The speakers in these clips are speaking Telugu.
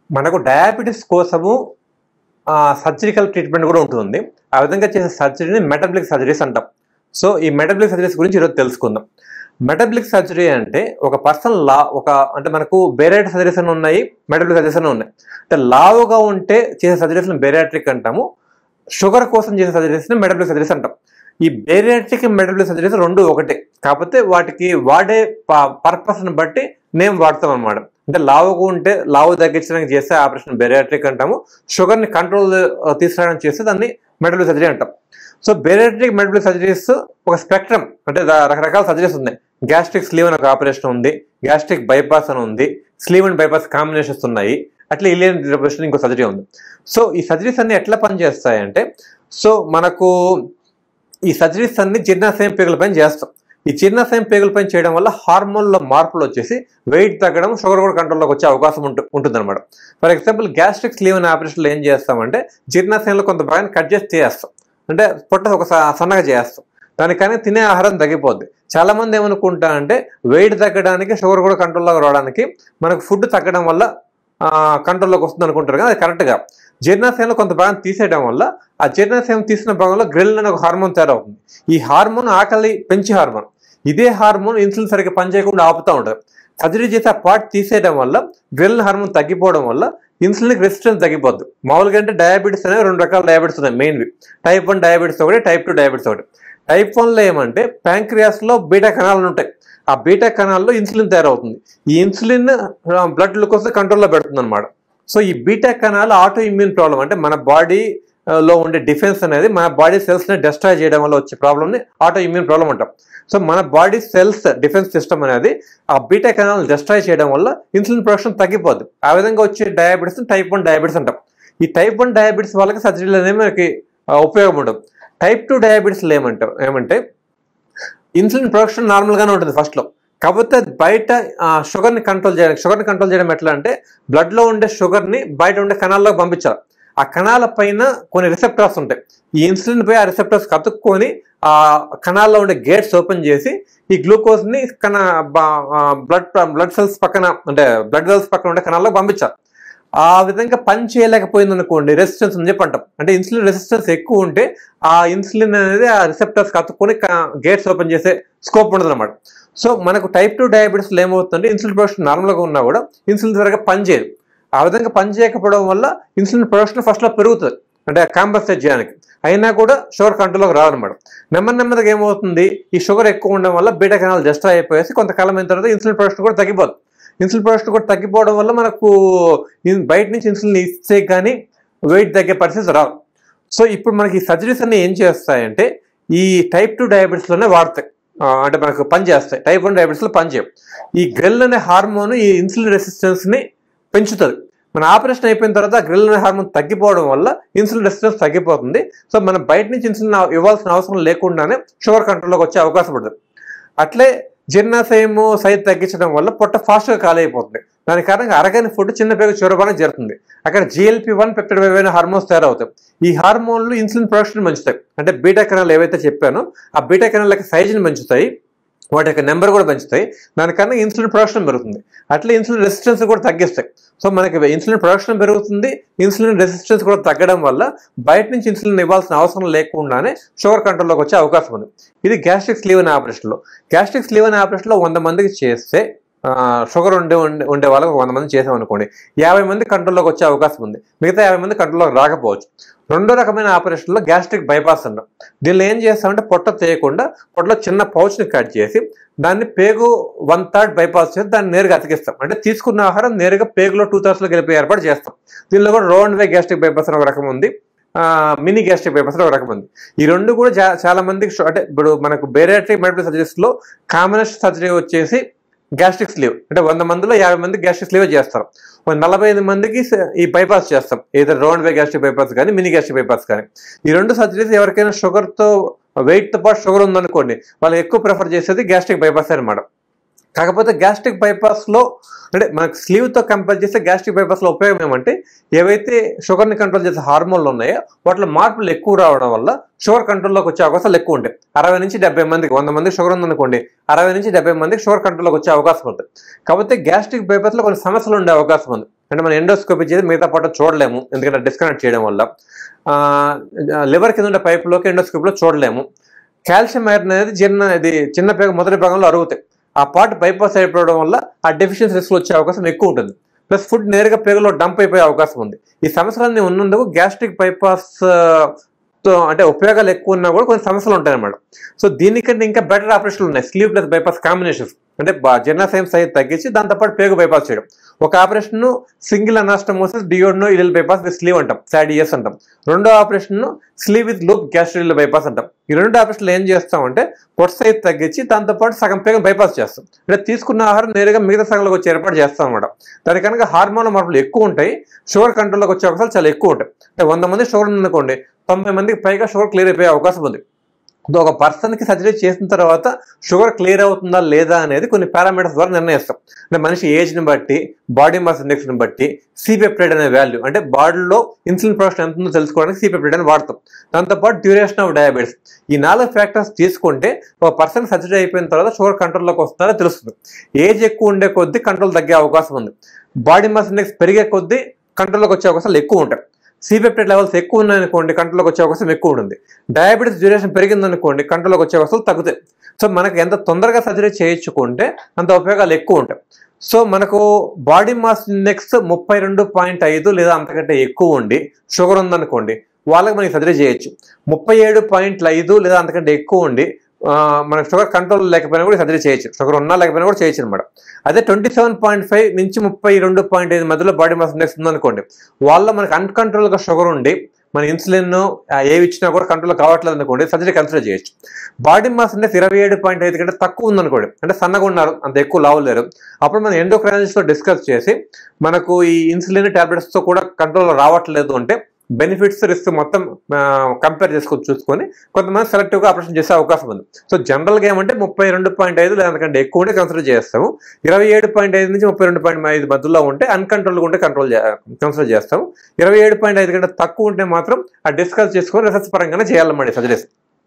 మనకు డయాబెటీస్ కోసము సర్జరికల్ ట్రీట్మెంట్ కూడా ఉంటుంది ఆ విధంగా చేసే సర్జరీని మెటబలిక్ సర్జరీస్ అంటాం సో ఈ మెటబలిక్ సర్జరీస్ గురించి ఈరోజు తెలుసుకుందాం మెటబలిక్ సర్జరీ అంటే ఒక పర్సన్ లా ఒక అంటే మనకు బేరేట్ సర్జరీస్ అని ఉన్నాయి మెటబలిక్ సర్జరీస్ అని ఉన్నాయి అంటే లావుగా ఉంటే చేసే సర్జరీస్ని బేరియాట్రిక్ అంటాము షుగర్ కోసం చేసే సర్జరీస్ని మెటబలిక్ సర్జరీస్ అంటాం ఈ బేరియాట్రిక్ మెటబలిక్ సర్జరీస్ రెండు ఒకటే కాకపోతే వాటికి వాడే పర్పస్ని బట్టి నేమ్ వాడతాం అనమాట అంటే లావుగా ఉంటే లావు తగ్గించడానికి చేసే ఆపరేషన్ బెరియాట్రిక్ అంటాము షుగర్ని కంట్రోల్ తీసుకురావడానికి చేస్తే దాన్ని మెటబలిక్ సర్జరీ అంటాం సో బెరియాట్రిక్ మెటబలిక్ సర్జరీస్ ఒక స్పెక్ట్రమ్ అంటే దా- రకరకాల సర్జరీస్ ఉన్నాయి గ్యాస్ట్రిక్ స్లీవ్ అని ఒక ఆపరేషన్ ఉంది గ్యాస్ట్రిక్ బైపాస్ అని ఉంది స్లీవ్ అండ్ బైపాస్ కాంబినేషన్స్ ఉన్నాయి అట్లా ఇలియన్ డిప్రెషన్ ఇంకో సర్జరీ ఉంది సో ఈ సర్జరీస్ అన్ని ఎట్లా పనిచేస్తాయంటే సో మనకు ఈ సర్జరీస్ అన్ని జీర్ణాశయం పేగుల పైన చేస్తాం ఈ జీర్ణాశయం పేగుల పైన చేయడం వల్ల హార్మోన్లో మార్పులు వచ్చేసి వెయిట్ తగ్గడం షుగర్ కూడా కంట్రోల్లోకి వచ్చే అవకాశం ఉంటు ఉంటుంది అనమాట ఫర్ ఎగ్జాంపుల్ గ్యాస్ట్రిక్ స్లీవ్ అనే ఆపరేషన్లో ఏం చేస్తామంటే జీర్ణాశయంలో కొంత భాగాన్ని కట్ చేసి చేస్తాం అంటే పొట్ట ఒక స- సన్నగా చేస్తాం దానికని తినే ఆహారం తగ్గిపోద్ది చాలా మంది ఏమనుకుంటా అంటే వెయిట్ తగ్గడానికి షుగర్ కూడా కంట్రోల్లోకి రావడానికి మనకు ఫుడ్ తగ్గడం వల్ల కంట్రోల్లోకి వస్తుంది అనుకుంటారు కానీ అది కరెక్ట్గా జీర్ణాశయంలో కొంత భాగం తీసేయడం వల్ల ఆ జీర్ణాశయం తీసిన భాగంలో గ్రిల్ అనే ఒక హార్మోన్ తయారవుతుంది ఈ హార్మోన్ ఆకలి పెంచే హార్మోన్ ఇదే హార్మోన్ ఇన్సులిన్ సరిగ్గా పనిచేయకుండా ఆపుతూ ఉంటుంది సర్జరీ చేసి ఆ పార్ట్ తీసేయడం వల్ల గ్రిల్ హార్మోన్ తగ్గిపోవడం వల్ల ఇన్సులిన్ రెసిస్టెన్స్ తగ్గిపోద్ది మామూలుగా అంటే డయాబెటీస్ అనేవి రెండు రకాల డయాబెటీస్ ఉన్నాయి మెయిన్వి టైప్ వన్ డయాబెటీస్ ఒకటి టైప్ టూ డయాబెటీస్ ఒకటి టైప్ వన్లో ఏమంటే ప్యాంక్రియాస్లో బీటా కణాలు ఉంటాయి ఆ బీటా కణాల్లో ఇన్సులిన్ తయారవుతుంది ఈ ఇన్సులిన్ బ్లడ్ గ్లూకోజ్ కంట్రోల్లో పెడుతుంది అనమాట సో ఈ బీటా కణాలు ఆటో ఇమ్యూన్ ప్రాబ్లం అంటే మన బాడీ లో ఉండే డిఫెన్స్ అనేది మన బాడీ సెల్స్ని డిస్ట్రాయ్ చేయడం వల్ల వచ్చే ప్రాబ్లమ్ని ఆటో ఇమ్యూన్ ప్రాబ్లం అంటాం సో మన బాడీ సెల్స్ డిఫెన్స్ సిస్టమ్ అనేది ఆ బీటా కణాలను డిస్ట్రాయ్ చేయడం వల్ల ఇన్సులిన్ ప్రొడక్షన్ తగ్గిపోద్ది ఆ విధంగా వచ్చే డయాబెటీస్ టైప్ వన్ డయాబెటీస్ అంటాం ఈ టైప్ వన్ డయాబెటీస్ వాళ్ళకి సర్జరీలు అనేవి మనకి ఆ, ఉపయోగం ఉండదు టైప్ టూ డయాబెటీస్లో ఏమంటాం ఏమంటే ఇన్సులిన్ ప్రొడక్షన్ నార్మల్గానే ఉంటుంది ఫస్ట్లో కాకపోతే అది బయట ఆ, షుగర్ని కంట్రోల్ చేయడానికి షుగర్ని కంట్రోల్ చేయడం ఎట్లా అంటే బ్లడ్లో ఉండే షుగర్ని బయట ఉండే కణాల్లోకి పంపించాలి ఆ కణాల పైన కొన్ని రిసెప్టర్స్ ఉంటాయి ఈ ఇన్సులిన్ పై ఆ రిసెప్టర్స్ కతుక్కొని ఆ కణాల్లో ఉండే గేట్స్ ఓపెన్ చేసి ఈ గ్లూకోజ్ని కణ బ్లడ్ బ్లడ్ సెల్స్ పక్కన అంటే బ్లడ్ సెల్స్ పక్కన ఉండే కణాల్లో పంపించాలి ఆ విధంగా పని చేయలేకపోయింది అనుకోండి రెసిస్టెన్స్ అని చెప్పి అంటాం అంటే ఇన్సులిన్ రెసిస్టెన్స్ ఎక్కువ ఉంటే ఆ ఇన్సులిన్ అనేది ఆ రిసెప్టర్స్ కత్తుకొని గేట్స్ ఓపెన్ చేసే స్కోప్ ఉండదు అనమాట సో మనకు టైప్ టూ డయాబెటీస్లో ఏమవుతుందంటే ఇన్సులిన్ ప్రొడక్షన్ నార్మల్గా ఉన్నా కూడా ఇన్సులిన్ సరిగ్గా పనిచేయదు ఆ విధంగా పని చేయకపోవడం వల్ల ఇన్సులిన్ ప్రొడక్షన్ ఫస్ట్లో పెరుగుతుంది అంటే కాంపన్సేట్ చేయడానికి అయినా కూడా షుగర్ కంట్రోల్లోకి రాదనమాట నెమ్మది నెమ్మదిగా ఏమవుతుంది ఈ షుగర్ ఎక్కువ ఉండడం వల్ల బీటా కణాలు డిస్ట్రాయ్ అయిపోయేసి కొంతకాలం అయిన తర్వాత ఇన్సులిన్ ప్రొడక్షన్ కూడా తగ్గిపోతుంది ఇన్సులిన్ ప్రొడక్షన్ కూడా తగ్గిపోవడం వల్ల మనకు ఇన్- బయట నుంచి ఇన్సులిన్ ఇస్తే కానీ వెయిట్ తగ్గే పరిస్థితి రాదు సో ఇప్పుడు మనకి ఈ సర్జరీస్ అన్ని ఏం చేస్తాయంటే ఈ టైప్ టూ డయాబెటీస్లోనే వాడతాయి ఆ, అంటే మనకు పని చేస్తాయి టైప్ వన్ డయాబెటీస్లో పని చేయవు ఈ గ్రెల్ అనే హార్మోన్ ఈ ఇన్సులిన్ రెసిస్టెన్స్ని పెంచుతుంది మన ఆపరేషన్ అయిపోయిన తర్వాత గ్రిల్ అనే హార్మోన్ తగ్గిపోవడం వల్ల ఇన్సులిన్ రెసిస్టెన్స్ తగ్గిపోతుంది సో మనం బయట నుంచి ఇన్సులిన్ ఇవ్వాల్సిన అవసరం లేకుండానే షుగర్ కంట్రోల్లోకి వచ్చే అవకాశం ఉంటుంది అట్లే జీర్ణాశయము సైజ్ తగ్గించడం వల్ల పొట్ట ఫాస్ట్గా ఖాళీ అయిపోతుంది దాని కారణంగా అరగని ఫుడ్ చిన్న పేగు చొరబానే జరుగుతుంది అక్కడ జిఎల్పి వన్ పెప్టైడ్ అయిన హార్మోన్స్ తయారవుతాయి ఈ హార్మోన్లు ఇన్సులిన్ ప్రొడక్షన్ పెంచుతాయి అంటే బీటా కెనాల్ ఏవైతే చెప్పానో ఆ బీటా కెనాల్ యొక్క సైజుని పెంచుతాయి వాటి యొక్క నెంబర్ కూడా పెంచుతాయి దానికన్నా ఇన్సులిన్ ప్రొడక్షన్ పెరుగుతుంది అట్లా ఇన్సులిన్ రెసిస్టెన్స్ కూడా తగ్గిస్తాయి సో మనకి ఇన్సులిన్ ప్రొడక్షన్ పెరుగుతుంది ఇన్సులిన్ రెసిస్టెన్స్ కూడా తగ్గడం వల్ల బయట నుంచి ఇన్సులిన్ ఇవ్వాల్సిన అవసరం లేకుండానే షుగర్ కంట్రోల్లోకి వచ్చే అవకాశం ఉంది ఇది గ్యాస్ట్రిక్ స్లీవ్ అనే ఆపరేషన్లో గ్యాస్ట్రిక్ స్లీవ్ అనే ఆపరేషన్లో వంద మందికి చేస్తే ఆ, షుగర్ ఉండే ఉండే ఉండే వాళ్ళకి వంద మంది చేసాం అనుకోండి యాభై మంది కంట్రోల్లోకి వచ్చే అవకాశం ఉంది మిగతా యాభై మంది కంట్రోల్లోకి రాకపోవచ్చు రెండో రకమైన ఆపరేషన్లో గ్యాస్ట్రిక్ బైపాస్ అంటాం దీనిలో ఏం చేస్తామంటే పొట్ట తీయకుండా పొట్టలో చిన్న పౌచ్ని కట్ చేసి దాన్ని పేగు వన్ థర్డ్ బైపాస్ చేసి దాన్ని నేరుగా అతికిస్తాం అంటే తీసుకున్న ఆహారం నేరుగా పేగులో టూ థర్డ్స్లో గెలిపే ఏర్పాటు చేస్తాం దీనిలో కూడా రోడ్ వే గ్యాస్ట్రిక్ బైపాస్ అని ఒక రకం ఉంది ఆ, మినీ గ్యాస్ట్రిక్ బైపాస్ అని ఒక రకం ఉంది ఈ రెండు కూడా జా- చాలా మందికి షు- అంటే ఇప్పుడు మనకు బేరియాట్రిక్ మెడికల్ సర్జరీస్లో కామనెస్ట్ సర్జరీ వచ్చేసి గ్యాస్ట్రిక్ స్లీవ్ అంటే వంద మందిలో యాభై మంది గ్యాస్ట్రిక్ స్లీవ్ చేస్తారు ఒక నలభై ఐదు మందికి స- ఈ బైపాస్ చేస్తాం ఏదో రౌండ్ వే గ్యాస్ట్రిక్ బైపాస్ కానీ మినీ గ్యాస్ట్రిక్ బైపాస్ కానీ ఈ రెండు సర్జరీస్ ఎవరికైనా షుగర్తో వెయిట్తో పాటు షుగర్ ఉందనుకోండి వాళ్ళు ఎక్కువ ప్రిఫర్ చేసేది గ్యాస్ట్రిక్ బైపాస్ అనమాట కాకపోతే గ్యాస్ట్రిక్ బైపాస్లో అంటే మనకు స్లీవ్తో కంపేర్ చేస్తే గ్యాస్ట్రిక్ బైపాస్లో ఉపయోగం ఏమంటే ఏవైతే షుగర్ని కంట్రోల్ చేసే హార్మోన్లు ఉన్నాయో వాటిలో మార్పులు ఎక్కువ రావడం వల్ల షుగర్ కంట్రోల్లోకి వచ్చే అవకాశాలు ఎక్కువ ఉంటాయి అరవై నుంచి డెబ్బై మందికి వంద మందికి షుగర్ ఉందనుకోండి అరవై నుంచి డెబ్బై మందికి షుగర్ కంట్రోల్లోకి వచ్చే అవకాశం ఉంటుంది కాకపోతే గ్యాస్ట్రిక్ బైపాస్లో కొన్ని సమస్యలు ఉండే అవకాశం ఉంది అంటే మనం ఎండోస్కోపీ చేసి మిగతా పాట చూడలేము ఎందుకంటే డిస్కనెక్ట్ చేయడం వల్ల లివర్ కింద ఉండే పైపులోకి ఎండోస్కోపీలో చూడలేము కాల్షియం ఐరన్ అనేది చిన్న ఇది చిన్న పేగ మొదటి భాగంలో అరుగుతాయి ఆ పార్ట్ బైపాస్ అయిపోవడం వల్ల ఆ డెఫిషియన్సీ రిస్క్ వచ్చే అవకాశం ఎక్కువ ఉంటుంది ప్లస్ ఫుడ్ నేరుగా పేగులో డంప్ అయిపోయే అవకాశం ఉంది ఈ సమస్యలన్నీ ఉన్నందుకు గ్యాస్ట్రిక్ బైపాస్ తో అంటే ఉపయోగాలు ఎక్కువ ఉన్నా కూడా కొన్ని సమస్యలు ఉంటాయి అన్నమాట సో దీనికంటే ఇంకా బెటర్ ఆపరేషన్లు ఉన్నాయి స్లీవ్ ప్లస్ బైపాస్ కాంబినేషన్స్ అంటే జర్నాసైమ్ సైజ్ తగ్గించి దాంతోపాటు పేగు బైపాస్ చేయడం ఒక operation single anastomosis duodeno ileal bypass with sleeve అంటాం సాడియస్ అంటాం రెండో operation sleeve with loop gastric bypass అంటాం ఈ రెండు ఆపరేషన్లు ఏం చేస్తామంటే పొట్ట సైజ్ తగ్గించి దాంతోపాటు సగం పేగ బైపాస్ చేస్తాం అంటే తీసుకున్న ఆహారం నేరుగా మిగతా సగంలోకి వచ్చి ఏర్పాటు చేస్తాం అనమాట దాని కనుక హార్మోన్ మార్పులు ఎక్కువ ఉంటాయి షుగర్ కంట్రోల్లోకి వచ్చే అవకాశాలు చాలా ఎక్కువ ఉంటాయి అంటే వంద మంది షుగర్ ఉందనుకోండి తొంభై మందికి పైగా షుగర్ క్లియర్ అయిపోయే అవకాశం ఉంది సో ఒక పర్సన్కి సర్జరీ చేసిన తర్వాత షుగర్ క్లియర్ అవుతుందా లేదా అనేది కొన్ని పారామీటర్స్ ద్వారా నిర్ణయిస్తాం అంటే మనిషి ఏజ్ని బట్టి బాడీ మాస్ ఇండెక్స్ని బట్టి సిపెప్టైడ్ అనే వాల్యూ అంటే బాడీలో ఇన్సులిన్ ప్రొడక్షన్ ఎంత ఉందో తెలుసుకోవడానికి సిపెప్టైడ్ అని వాడతాం దాంతోపాటు డ్యూరేషన్ ఆఫ్ డయాబెటీస్ ఈ నాలుగు ఫ్యాక్టర్స్ తీసుకుంటే ఒక పర్సన్ సర్జరీ అయిపోయిన తర్వాత షుగర్ కంట్రోల్లోకి వస్తుందో తెలుస్తుంది ఏజ్ ఎక్కువ ఉండే కొద్దీ కంట్రోల్ తగ్గే అవకాశం ఉంది బాడీ మాస్ ఇండెక్స్ పెరిగే కొద్దీ కంట్రోల్లోకి వచ్చే అవకాశాలు ఎక్కువ ఉంటాయి సిపెప్టైడ్ లెవెల్స్ ఎక్కువ ఉన్నాయనుకోండి కంట్రోల్లోకి వచ్చే అవకాశం ఎక్కువ ఉంటుంది డయాబెటీస్ డ్యూరేషన్ పెరిగిందనుకోండి కంట్రోల్లోకి వచ్చే అవకాశాలు తగ్గుతాయి సో మనకు ఎంత తొందరగా సర్జరీ చేయించుకుంటే అంత ఉపయోగాలు ఎక్కువ ఉంటాయి సో మనకు బాడీ మాస్ ఇండెక్స్ ముప్పై రెండు పాయింట్ ఐదు లేదా అంతకంటే ఎక్కువ ఉండి షుగర్ ఉందనుకోండి వాళ్ళకి మనకి సర్జరీ చేయొచ్చు ముప్పై ఏడు పాయింట్లు ఐదు లేదా అంతకంటే ఎక్కువ ఉండి ఆ, మనకు షుగర్ కంట్రోల్ లేకపోయినా కూడా సర్జరీ చేయొచ్చు షుగర్ ఉన్నా లేకపోయినా కూడా చేయొచ్చు అనమాట అదే ట్వంటీ సెవెన్ పాయింట్ ఫైవ్ నుంచి ముప్పై రెండు పాయింట్ ఐదు మధ్యలో బాడీ మాస్ ఇండెక్స్ ఉందనుకోండి వాళ్ళ మనకి అన్కంట్రోల్గా షుగర్ ఉండి మన ఇన్సులిన్ ఏవి ఇచ్చినా కూడా కంట్రోల్ కావట్లేదు అనుకోండి సర్జరీ కన్సిడర్ చేయొచ్చు బాడీ మాస్ ఇండెక్స్ ఇరవై ఏడు పాయింట్ ఐదు కంటే తక్కువ ఉందనుకోండి అంటే సన్నగా ఉన్నారు అంత ఎక్కువ లావు లేరు అప్పుడు మనం ఎండోక్రైనజిస్ట్తో డిస్కస్ చేసి మనకు ఈ ఇన్సులిన్ టాబ్లెట్స్తో కూడా కంట్రోల్ రావట్లేదు అంటే బెనిఫిట్స్ రిస్క్ మొత్తం కంపేర్ చేసుకొని చూసుకొని కొంతమంది సెలెక్టివ్గా ఆపరేషన్ చేసే అవకాశం ఉంది సో జనరల్గా ఏమంటే ముప్పై రెండు పాయింట్ ఐదు లేదా అంతకంటే ఎక్కువ ఉంటే కన్సిడర్ చేస్తాము ఇరవై ఏడు పాయింట్ ఐదు నుంచి ముప్పై రెండు పాయింట్ ఐదు మధ్యలో ఉంటే అన్కంట్రోల్గా ఉంటే కంట్రోల్ కన్సిడర్ చేస్తాము ఇరవై ఏడు పాయింట్ ఐదు కంటే తక్కువ ఉంటే మాత్రం ఆ డిస్కస్ చేసుకొని రిసర్చ్ పరంగానే చేయాలన్నమాట సర్జరీస్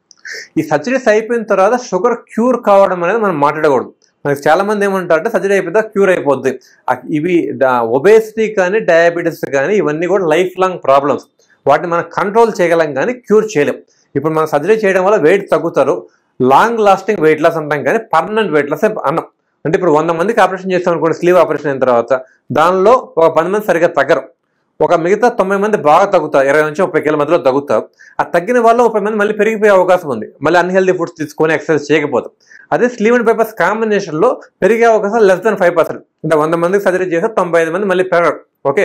ఈ సర్జరీస్ అయిపోయిన తర్వాత షుగర్ క్యూర్ కావడం అనేది మనం మాట్లాడకూడదు మనకి చాలా మంది ఏమంటారంటే సర్జరీ అయిపోతే క్యూర్ అయిపోద్ది ఆ ఇవి ఒబేసిటీ కానీ డయాబెటీస్ కానీ ఇవన్నీ కూడా లైఫ్ లాంగ్ ప్రాబ్లమ్స్ వాటిని మనం కంట్రోల్ చేయగలం కానీ క్యూర్ చేయలేం ఇప్పుడు మనం సర్జరీ చేయడం వల్ల వెయిట్ తగ్గుతారు లాంగ్ లాస్టింగ్ వెయిట్ లాస్ అంటాం కానీ పర్మనెంట్ వెయిట్ లాస్ అన్నం అంటే ఇప్పుడు వంద మందికి ఆపరేషన్ చేస్తాం అనుకోండి స్లీవ్ ఆపరేషన్ అయిన తర్వాత దానిలో ఒక పది మంది సరిగ్గా తగ్గరు ఒక మిగతా తొంభై మంది బాగా తగ్గుతారు ఇరవై నుంచి ముప్పై కిలో మధ్యలో తగ్గుతారు ఆ తగ్గిన వాళ్ళు ముప్పై మంది మళ్ళీ పెరిగిపోయే అవకాశం ఉంది మళ్ళీ అన్హెల్దీ ఫుడ్స్ తీసుకొని ఎక్సర్సైజ్ చేయకపోతాం అదే స్లీవ్ అండ్ పేపర్స్ కాంబినేషన్లో పెరిగే అవకాశం లెస్ దాన్ ఫైవ్ పర్సెంట్ అంటే వంద మందికి సర్జరీ చేస్తే తొంభై ఐదు మంది మళ్ళీ పెరగరు ఓకే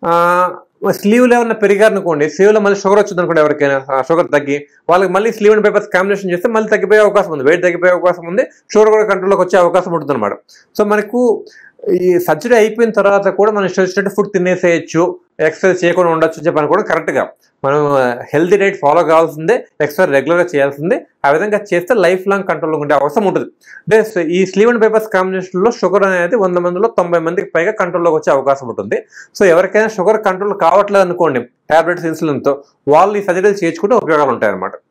స్లీవ్లో ఏమన్నా పెరిగారు అనుకోండి స్లీవ్లో మళ్ళీ షుగర్ వచ్చింది అనుకోండి ఎవరికైనా షుగర్ తగ్గి వాళ్ళకి మళ్ళీ స్లీవ్ అండ్ పేపర్స్ కాంబినేషన్ చేస్తే మళ్ళీ తగ్గిపోయే అవకాశం ఉంది వెయిట్ తగ్గిపోయే అవకాశం ఉంది షుగర్ కూడా కంట్రోల్లోకి వచ్చే అవకాశం ఉంటుంది అనమాట సో మనకు ఈ సర్జరీ అయిపోయిన తర్వాత కూడా మనం ఇష్టం వచ్చినట్టు ఫుడ్ తినేసేయచ్చు ఎక్సర్సైజ్ చేయకుండా ఉండొచ్చు అని చెప్పని కూడా కరెక్ట్గా మనం హెల్తీ డైట్ ఫాలో కావాల్సిందే ఎక్సర్సైజ్ రెగ్యులర్గా చేయాల్సిందే ఆ విధంగా చేస్తే లైఫ్ లాంగ్ కంట్రోల్ ఉండే అవసరం ఉంటుంది అంటే ఈ స్లీవ్ అండ్ పేపర్స్ కాంబినేషన్లో షుగర్ అనేది వంద మందిలో తొంభై మందికి పైగా కంట్రోల్లోకి వచ్చే అవకాశం ఉంటుంది సో ఎవరికైనా షుగర్ కంట్రోల్ కావట్లేదు అనుకోండి టాబ్లెట్స్ ఇన్సులిన్తో వాళ్ళు ఈ సర్జరీలు చేయించుకుంటే ఉపయోగాలు ఉంటాయి అన్నమాట